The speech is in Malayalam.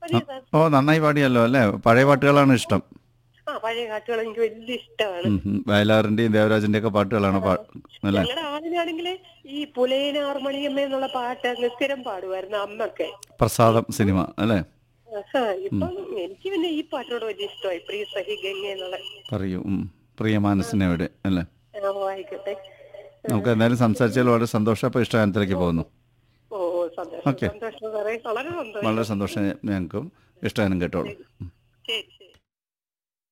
അതെ സാർ ഓ നന്നായി പാടിയല്ലോ അല്ലേ പഴയ പാട്ടുകളാണ് ഇഷ്ടം ആ പഴയ പാട്ടുകൾ എനിക്ക് വലിയ ഇഷ്ടമാണ് ഉം, ഉം. വയലാറിന്റെയും ദേവരാജന്റെ ഒക്കെ പാട്ടുകളാണ് പാ അല്ലേ ഞങ്ങളുടെ ആളിനാണെങ്കിൽ ഈ പുലയനാർമണിയമ്മ എന്നുള്ള പാട്ട് അങ്ങ് സ്ഥിരം പാടുമായിരുന്നു അമ്മക്കെ പ്രസാദം സിനിമ അല്ലേ ആ, ഇപ്പം എനിക്ക് പിന്നെ ഈ പാട്ടിനോട് വലിയ ഇഷ്ടമായി പ്രിയ സഹി ഗംഗ എന്നുള്ള പറയൂ ഉം. പ്രിയമാനസിനെവിടെ അല്ലേ ആ, ആയിക്കോട്ടെ നമുക്ക് എന്തായാലും സംസാരിച്ചാൽ വളരെ സന്തോഷം അപ്പോൾ ഇഷ്ടഗാനത്തിലേക്ക് പോകുന്നു ഓ ഓ, സന്തോഷം ഓക്കേ. സന്തോഷം സാറേ വളരെ സന്തോഷം വളരെ സന്തോഷം ഞങ്ങൾക്കും ഇഷ്ടഗാനം കേട്ടോളൂ ഉം. ശരി